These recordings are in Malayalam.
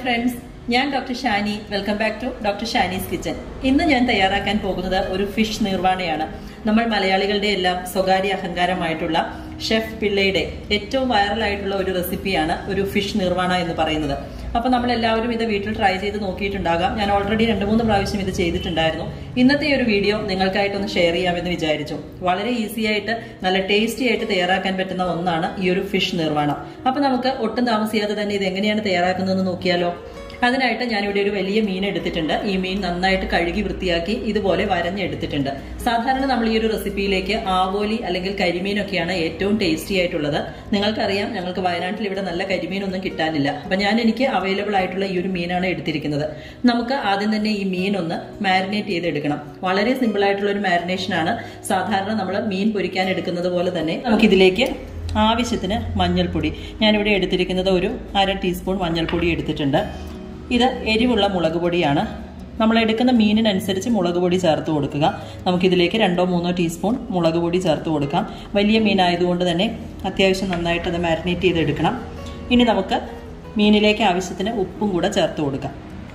ഫ്രണ്ട്സ് ഞാൻ doctor Shani welcome back to doctor Shani's kitchen ഇന്ന് ഞാൻ തയ്യാറാക്കാൻ പോകുന്നത് ഒരു ഫിഷ് നിർവാണയാണ് നമ്മൾ മലയാളികളുടെ എല്ലാം സ്വകാര്യ അഹങ്കാരമായിട്ടുള്ള ഷെഫ് പിള്ളയുടെ ഏറ്റവും വൈറലായിട്ടുള്ള ഒരു റെസിപ്പിയാണ് ഒരു ഫിഷ് നിർവാണ എന്ന് പറയുന്നത് അപ്പൊ നമ്മൾ എല്ലാവരും ഇത് വീട്ടിൽ ട്രൈ ചെയ്ത് നോക്കിയിട്ടുണ്ടാകാം ഞാൻ ഓൾറെഡി രണ്ട് മൂന്ന് പ്രാവശ്യം ഇത് ചെയ്തിട്ടുണ്ടായിരുന്നു ഇന്നത്തെ ഒരു വീഡിയോ നിങ്ങൾക്കായിട്ടൊന്ന് ഷെയർ ചെയ്യാമെന്ന് വിചാരിച്ചു വളരെ ഈസി ആയിട്ട് നല്ല ടേസ്റ്റി ആയിട്ട് തയ്യാറാക്കാൻ പറ്റുന്ന ഒന്നാണ് ഈ ഒരു ഫിഷ് നിർവാണം അപ്പൊ നമുക്ക് ഒട്ടും താമസിയാതെ തന്നെ ഇത് എങ്ങനെയാണ് തയ്യാറാക്കുന്നതെന്ന് നോക്കിയാലോ അതിനായിട്ട് ഞാനിവിടെ ഒരു വലിയ മീൻ എടുത്തിട്ടുണ്ട് ഈ മീൻ നന്നായിട്ട് കഴുകി വൃത്തിയാക്കി ഇതുപോലെ വരഞ്ഞെടുത്തിട്ടുണ്ട് സാധാരണ നമ്മൾ ഈ ഒരു റെസിപ്പിയിലേക്ക് ആവോലി അല്ലെങ്കിൽ കരിമീനൊക്കെയാണ് ഏറ്റവും ടേസ്റ്റി ആയിട്ടുള്ളത് നിങ്ങൾക്കറിയാം ഞങ്ങൾക്ക് വയനാട്ടിൽ ഇവിടെ നല്ല കരിമീനൊന്നും കിട്ടാനില്ല അപ്പൊ ഞാൻ എനിക്ക് അവൈലബിൾ ആയിട്ടുള്ള ഈ ഒരു മീനാണ് എടുത്തിരിക്കുന്നത് നമുക്ക് ആദ്യം തന്നെ ഈ മീൻ ഒന്ന് മാരിനേറ്റ് ചെയ്തെടുക്കണം വളരെ സിമ്പിൾ ആയിട്ടുള്ള ഒരു മാരിനേഷനാണ് സാധാരണ നമ്മൾ മീൻ പൊരിക്കാൻ എടുക്കുന്നത് പോലെ തന്നെ നമുക്കിതിലേക്ക് ആവശ്യത്തിന് മഞ്ഞൾപ്പൊടി ഞാനിവിടെ എടുത്തിരിക്കുന്നത് ഒരു അര ടീസ്പൂൺ മഞ്ഞൾപ്പൊടി എടുത്തിട്ടുണ്ട് ഇത് എരിവുള്ള മുളക് പൊടിയാണ് നമ്മൾ എടുക്കുന്ന മീനിനനുസരിച്ച് മുളക് പൊടി ചേർത്ത് കൊടുക്കുക നമുക്കിതിലേക്ക് രണ്ടോ മൂന്നോ ടീസ്പൂൺ മുളക് പൊടി ചേർത്ത് കൊടുക്കാം വലിയ മീനായതുകൊണ്ട് തന്നെ അത്യാവശ്യം നന്നായിട്ട് അത് മാരിനേറ്റ് ചെയ്തെടുക്കണം ഇനി നമുക്ക് മീനിലേക്ക് ആവശ്യത്തിന് ഉപ്പും കൂടെ ചേർത്ത് കൊടുക്കാം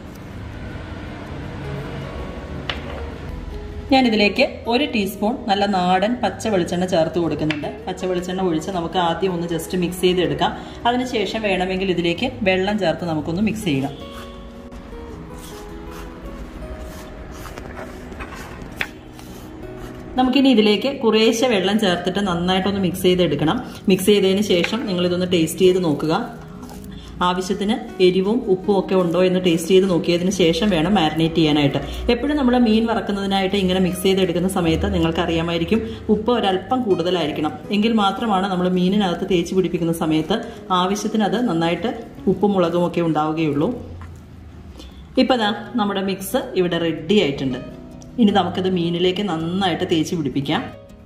ഞാൻ ഇതിലേക്ക് ഒരു ടീസ്പൂൺ നല്ല നാടൻ പച്ച വെളിച്ചെണ്ണ ചേർത്ത് കൊടുക്കുന്നുണ്ട് പച്ച വെളിച്ചെണ്ണ ഒഴിച്ച് നമുക്ക് ആദ്യം ഒന്ന് ജസ്റ്റ് മിക്സ് ചെയ്തെടുക്കാം അതിനുശേഷം വേണമെങ്കിൽ ഇതിലേക്ക് വെള്ളം ചേർത്ത് നമുക്കൊന്ന് മിക്സ് ചെയ്യണം നമുക്കിനി ഇതിലേക്ക് കുറേശ്ശെ വെള്ളം ചേർത്തിട്ട് നന്നായിട്ടൊന്ന് മിക്സ് ചെയ്തെടുക്കണം മിക്സ് ചെയ്തതിന് ശേഷം നിങ്ങളിതൊന്ന് ടേസ്റ്റ് ചെയ്ത് നോക്കുക ആവശ്യത്തിന് എരിവും ഉപ്പും ഒക്കെ ഉണ്ടോ എന്ന് ടേസ്റ്റ് ചെയ്ത് നോക്കിയതിന് ശേഷം വേണം മാരിനേറ്റ് ചെയ്യാനായിട്ട് എപ്പോഴും നമ്മൾ മീൻ വറക്കുന്നതിനായിട്ട് ഇങ്ങനെ മിക്സ് ചെയ്തെടുക്കുന്ന സമയത്ത് നിങ്ങൾക്ക് അറിയാമായിരിക്കും ഉപ്പ് ഒരല്പം കൂടുതലായിരിക്കണം എങ്കിൽ മാത്രമാണ് നമ്മൾ മീനിനകത്ത് തേച്ച് പിടിപ്പിക്കുന്ന സമയത്ത് ആവശ്യത്തിന് അത് നന്നായിട്ട് ഉപ്പും മുളകും ഒക്കെ ഉണ്ടാവുകയുള്ളൂ ഇപ്പം ദാ നമ്മുടെ മിക്സ് ഇവിടെ റെഡി ആയിട്ടുണ്ട് ഇനി നമുക്കിത് മീനിലേക്ക് നന്നായിട്ട് തേച്ച് പിടിപ്പിക്കാം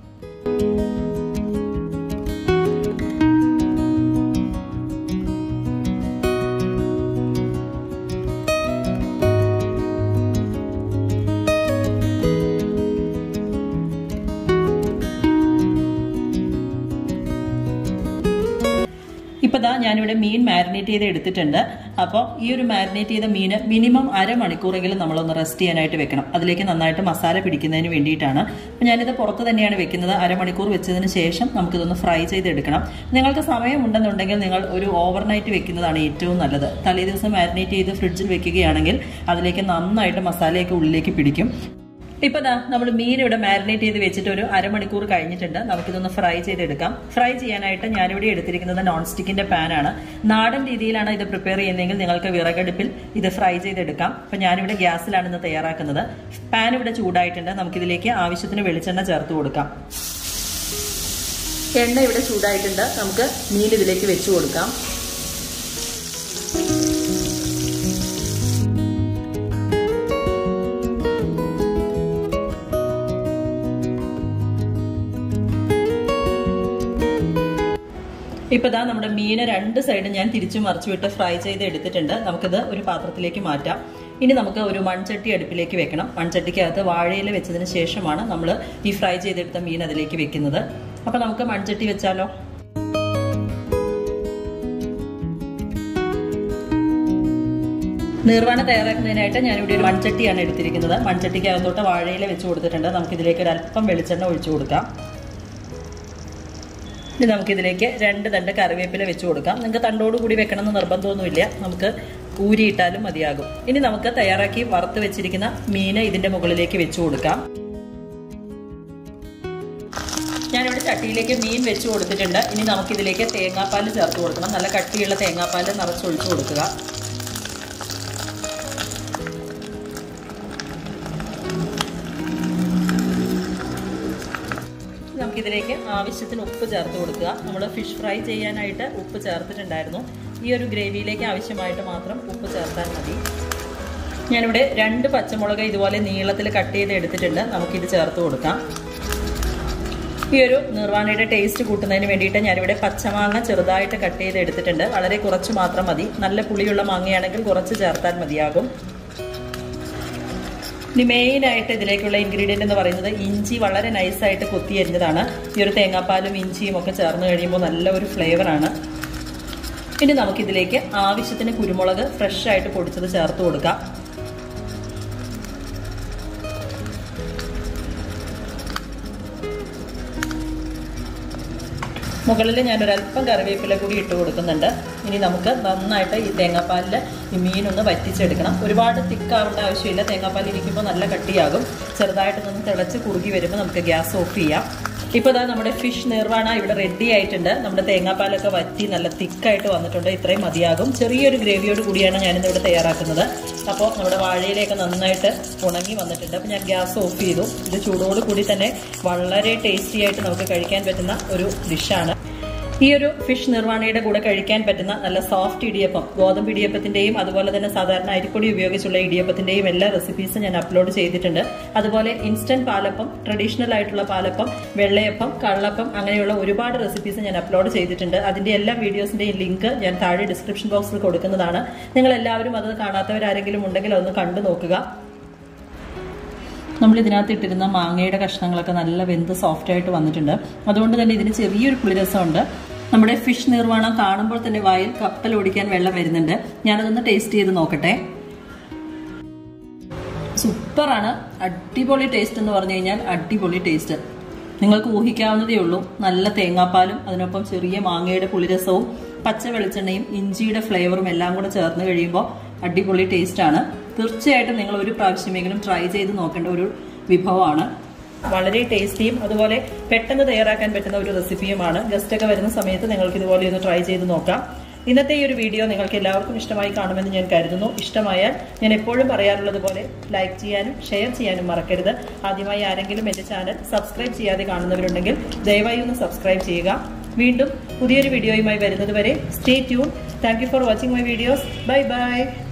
ഇപ്പൊ ദാ ഞാനിവിടെ മീൻ മാരിനേറ്റ് ചെയ്ത് എടുത്തിട്ടുണ്ട് അപ്പോൾ ഈ ഒരു മാരിനേറ്റ് ചെയ്ത മീന് മിനിമം അരമണിക്കൂറെങ്കിലും നമ്മളൊന്ന് റെസ്റ്റ് ചെയ്യാനായിട്ട് വെക്കണം അതിലേക്ക് നന്നായിട്ട് മസാല പിടിക്കുന്നതിന് വേണ്ടിയിട്ടാണ് അപ്പം ഞാനിത് പുറത്ത് തന്നെയാണ് വെക്കുന്നത് അരമണിക്കൂർ വെച്ചതിന് ശേഷം നമുക്കിതൊന്ന് ഫ്രൈ ചെയ്തെടുക്കണം നിങ്ങൾക്ക് സമയം ഉണ്ടെന്നുണ്ടെങ്കിൽ നിങ്ങൾ ഒരു ഓവർനൈറ്റ് വെക്കുന്നതാണ് ഏറ്റവും നല്ലത് തലേ ദിവസം മാരിനേറ്റ് ചെയ്ത് ഫ്രിഡ്ജിൽ വെക്കുകയാണെങ്കിൽ അതിലേക്ക് നന്നായിട്ട് മസാലയൊക്കെ ഉള്ളിലേക്ക് പിടിക്കും ഇപ്പൊ ദാ നമ്മൾ മീൻ ഇവിടെ മാരിനേറ്റ് ചെയ്ത് വെച്ചിട്ട് ഒരു അരമണിക്കൂർ കഴിഞ്ഞിട്ടുണ്ട് നമുക്കിതൊന്ന് ഫ്രൈ ചെയ്തെടുക്കാം ഫ്രൈ ചെയ്യാനായിട്ട് ഞാനിവിടെ എടുത്തിരിക്കുന്നത് നോൺ സ്റ്റിക്കിന്റെ പാനാണ് നാടൻ രീതിയിലാണ് ഇത് പ്രിപ്പയർ ചെയ്യുന്നതെങ്കിൽ നിങ്ങൾക്ക് വിറകടുപ്പിൽ ഇത് ഫ്രൈ ചെയ്തെടുക്കാം അപ്പൊ ഞാനിവിടെ ഗ്യാസിലാണ് ഇന്ന് തയ്യാറാക്കുന്നത് പാൻ ഇവിടെ ചൂടായിട്ടുണ്ട് നമുക്കിതിലേക്ക് ആവശ്യത്തിന് വെളിച്ചെണ്ണ ചേർത്ത് കൊടുക്കാം എണ്ണ ഇവിടെ ചൂടായിട്ടുണ്ട് നമുക്ക് മീൻ ഇതിലേക്ക് വെച്ചു കൊടുക്കാം ഇപ്പൊ ഇതാ നമ്മുടെ മീന് രണ്ട് സൈഡും ഞാൻ തിരിച്ചു മറിച്ചു വിട്ട് ഫ്രൈ ചെയ്ത് എടുത്തിട്ടുണ്ട് നമുക്കിത് ഒരു പാത്രത്തിലേക്ക് മാറ്റാം ഇനി നമുക്ക് ഒരു മൺചട്ടി അടുപ്പിലേക്ക് വെക്കണം മൺചട്ടിക്കകത്ത് വാഴയില വെച്ചതിന് ശേഷമാണ് നമ്മൾ ഈ ഫ്രൈ ചെയ്തെടുത്ത മീൻ അതിലേക്ക് വെക്കുന്നത് അപ്പൊ നമുക്ക് മൺചട്ടി വെച്ചാലോ നിർവ്വാണ തയ്യാറാക്കുന്നതിനായിട്ട് ഞാനിവിടെ ഒരു മൺചട്ടിയാണ് എടുത്തിരിക്കുന്നത് മൺചട്ടിക്കകത്തോട്ട് വാഴയില വെച്ച് കൊടുത്തിട്ടുണ്ട് നമുക്കിതിലേക്ക് ഒരു അല്പം വെളിച്ചെണ്ണ ഒഴിച്ചു കൊടുക്കാം ഇനി നമുക്കിതിലേക്ക് രണ്ട് തണ്ട് കറിവേപ്പില വെച്ച് കൊടുക്കാം നിങ്ങൾക്ക് തണ്ടോട് കൂടി വെക്കണമെന്ന് നിർബന്ധമൊന്നുമില്ല നമുക്ക് ഊരിയിട്ടാലും മതിയാകും ഇനി നമുക്ക് തയ്യാറാക്കി വറുത്ത് വെച്ചിരിക്കുന്ന മീന് ഇതിന്റെ മുകളിലേക്ക് വെച്ചു കൊടുക്കാം ഞാനിവിടെ ചട്ടിയിലേക്ക് മീൻ വെച്ച് കൊടുത്തിട്ടുണ്ട് ഇനി നമുക്കിതിലേക്ക് തേങ്ങാപ്പാൽ ചേർത്ത് കൊടുക്കണം നല്ല കട്ടിയുള്ള തേങ്ങാപ്പാൽ നിറച്ചൊഴിച്ചു കൊടുക്കുക നമുക്കിതിലേക്ക് ആവശ്യത്തിന് ഉപ്പ് ചേർത്ത് കൊടുക്കുക നമ്മൾ ഫിഷ് ഫ്രൈ ചെയ്യാനായിട്ട് ഉപ്പ് ചേർത്തിട്ടുണ്ടായിരുന്നു ഈ ഒരു ഗ്രേവിയിലേക്ക് ആവശ്യമായിട്ട് മാത്രം ഉപ്പ് ചേർത്താൽ മതി ഞാനിവിടെ രണ്ട് പച്ചമുളക് ഇതുപോലെ നീളത്തിൽ കട്ട് ചെയ്ത് എടുത്തിട്ടുണ്ട് നമുക്കിത് ചേർത്ത് കൊടുക്കാം ഈ ഒരു നിർവാണയുടെ ടേസ്റ്റ് കൂട്ടുന്നതിന് വേണ്ടിയിട്ട് ഞാനിവിടെ പച്ചമാങ്ങ ചെറുതായിട്ട് കട്ട് ചെയ്ത് എടുത്തിട്ടുണ്ട് വളരെ കുറച്ച് മാത്രം മതി നല്ല പുളിയുള്ള മാങ്ങയാണെങ്കിൽ കുറച്ച് ചേർത്താൽ മതിയാകും ഇനി മെയിനായിട്ട് ഇതിലേക്കുള്ള ഇൻഗ്രീഡിയൻ്റ് എന്ന് പറയുന്നത് ഇഞ്ചി വളരെ നൈസായിട്ട് കൊത്തിയരിഞ്ഞതാണ് ഈ ഒരു തേങ്ങാപ്പാലും ഇഞ്ചിയും ഒക്കെ ചേർന്ന് കഴിയുമ്പോൾ നല്ല ഒരു ഫ്ലേവറാണ് ഇനി നമുക്കിതിലേക്ക് ആവശ്യത്തിന് കുരുമുളക് ഫ്രഷ് ആയിട്ട് പൊടിച്ചത് ചേർത്ത് കൊടുക്കാം മുകളിൽ ഞാനൊരല്പം കറിവേപ്പില കൂടി ഇട്ട് കൊടുക്കുന്നുണ്ട് ഇനി നമുക്ക് നന്നായിട്ട് ഈ തേങ്ങാപ്പാലിൽ ഈ മീനൊന്ന് വറ്റിച്ചെടുക്കണം ഒരുപാട് തിക്കാവേണ്ട ആവശ്യമില്ല തേങ്ങാപ്പാൽ ഇരിക്കുമ്പോൾ നല്ല കട്ടിയാകും ചെറുതായിട്ടൊന്ന് തിളച്ച് കുറുകി വരുമ്പോൾ നമുക്ക് ഗ്യാസ് ഓഫ് ചെയ്യാം ഇപ്പോൾ ഇതാ നമ്മുടെ ഫിഷ് നിർവാണ ഇവിടെ റെഡി ആയിട്ടുണ്ട് നമ്മുടെ തേങ്ങാപ്പാലൊക്കെ വറ്റി നല്ല തിക്കായിട്ട് വന്നിട്ടുണ്ട് ഇത്രയും മതിയാകും ചെറിയൊരു ഗ്രേവിയോട് കൂടിയാണ് ഞാനിന്ന് ഇവിടെ തയ്യാറാക്കുന്നത് അപ്പോൾ നമ്മുടെ വാഴയിലേക്ക് നന്നായിട്ട് ഉണങ്ങി വന്നിട്ടുണ്ട് അപ്പോൾ ഞാൻ ഗ്യാസ് ഓഫ് ചെയ്തു ഇത് ചൂടോട് കൂടി തന്നെ വളരെ ടേസ്റ്റി ആയിട്ട് നമുക്ക് കഴിക്കാൻ പറ്റുന്ന ഒരു ഡിഷാണ് ഈ ഒരു ഫിഷ് നിർവാണയുടെ കൂടെ കഴിക്കാൻ പറ്റുന്ന നല്ല സോഫ്റ്റ് ഇടിയപ്പം ഗോതമ്പ് ഇടിയപ്പത്തിന്റെയും അതുപോലെ തന്നെ സാധാരണ അരിപ്പൊടി ഉപയോഗിച്ചുള്ള ഇടിയപ്പത്തിന്റെയും എല്ലാ റെസിപ്പീസും ഞാൻ അപ്ലോഡ് ചെയ്തിട്ടുണ്ട് അതുപോലെ ഇൻസ്റ്റന്റ് പാലപ്പം ട്രഡീഷണൽ ആയിട്ടുള്ള പാലപ്പം വെള്ളയപ്പം കള്ളപ്പം അങ്ങനെയുള്ള ഒരുപാട് റെസിപ്പീസ് ഞാൻ അപ്ലോഡ് ചെയ്തിട്ടുണ്ട് അതിന്റെ എല്ലാ വീഡിയോസിന്റെയും ലിങ്ക് ഞാൻ താഴെ ഡിസ്ക്രിപ്ഷൻ ബോക്സിൽ കൊടുക്കുന്നതാണ് നിങ്ങൾ എല്ലാവരും അത് കാണാത്തവരാരെങ്കിലും ഉണ്ടെങ്കിൽ അതൊന്ന് കണ്ടു നോക്കുക നമ്മൾ ഇതിനകത്ത് ഇട്ടിരുന്ന മാങ്ങയുടെ കഷ്ണങ്ങളൊക്കെ നല്ല വെന്ത് സോഫ്റ്റ് ആയിട്ട് വന്നിട്ടുണ്ട് അതുകൊണ്ട് തന്നെ ഇതിന് ചെറിയൊരു പുളിരസമുണ്ട് നമ്മുടെ ഫിഷ് നിർവ്വാണം കാണുമ്പോൾ തന്നെ വായിൽ കപ്പൽ ഓടിക്കാൻ വെള്ളം വരുന്നുണ്ട് ഞാനതൊന്ന് ടേസ്റ്റ് ചെയ്ത് നോക്കട്ടെ സൂപ്പറാണ് അടിപൊളി ടേസ്റ്റ് എന്ന് പറഞ്ഞു കഴിഞ്ഞാൽ അടിപൊളി ടേസ്റ്റ് നിങ്ങൾക്ക് ഊഹിക്കാവുന്നതേ ഉള്ളൂ നല്ല തേങ്ങാപ്പാലും അതിനൊപ്പം ചെറിയ മാങ്ങയുടെ പുളിരസവും പച്ച വെളിച്ചെണ്ണയും ഇഞ്ചിയുടെ ഫ്ലേവറും എല്ലാം കൂടെ ചേർന്ന് കഴിയുമ്പോൾ അടിപൊളി ടേസ്റ്റാണ് തീർച്ചയായിട്ടും നിങ്ങൾ ഒരു പ്രാവശ്യമെങ്കിലും ട്രൈ ചെയ്ത് നോക്കേണ്ട ഒരു വിഭവമാണ് വളരെ ടേസ്റ്റിയും അതുപോലെ പെട്ടെന്ന് തയ്യാറാക്കാൻ പറ്റുന്ന ഒരു റെസിപ്പിയുമാണ് ഗസ്റ്റ് ഒക്കെ വരുന്ന സമയത്ത് നിങ്ങൾക്ക് ഇതുപോലെ ഒന്ന് ട്രൈ ചെയ്ത് നോക്കാം ഇന്നത്തെ ഈ ഒരു വീഡിയോ നിങ്ങൾക്ക് എല്ലാവർക്കും ഇഷ്ടമായി കാണുമെന്ന് ഞാൻ കരുതുന്നു ഇഷ്ടമായാൽ ഞാൻ എപ്പോഴും പറയാറുള്ളത് പോലെ ലൈക്ക് ചെയ്യാനും ഷെയർ ചെയ്യാനും മറക്കരുത് ആദ്യമായി ആരെങ്കിലും എൻ്റെ ചാനൽ സബ്സ്ക്രൈബ് ചെയ്യാതെ കാണുന്നവരുണ്ടെങ്കിൽ ദയവായി ഒന്ന് സബ്സ്ക്രൈബ് ചെയ്യുക വീണ്ടും പുതിയൊരു വീഡിയോയുമായി വരുന്നത് വരെ stay tune thank you for watching my videos bye by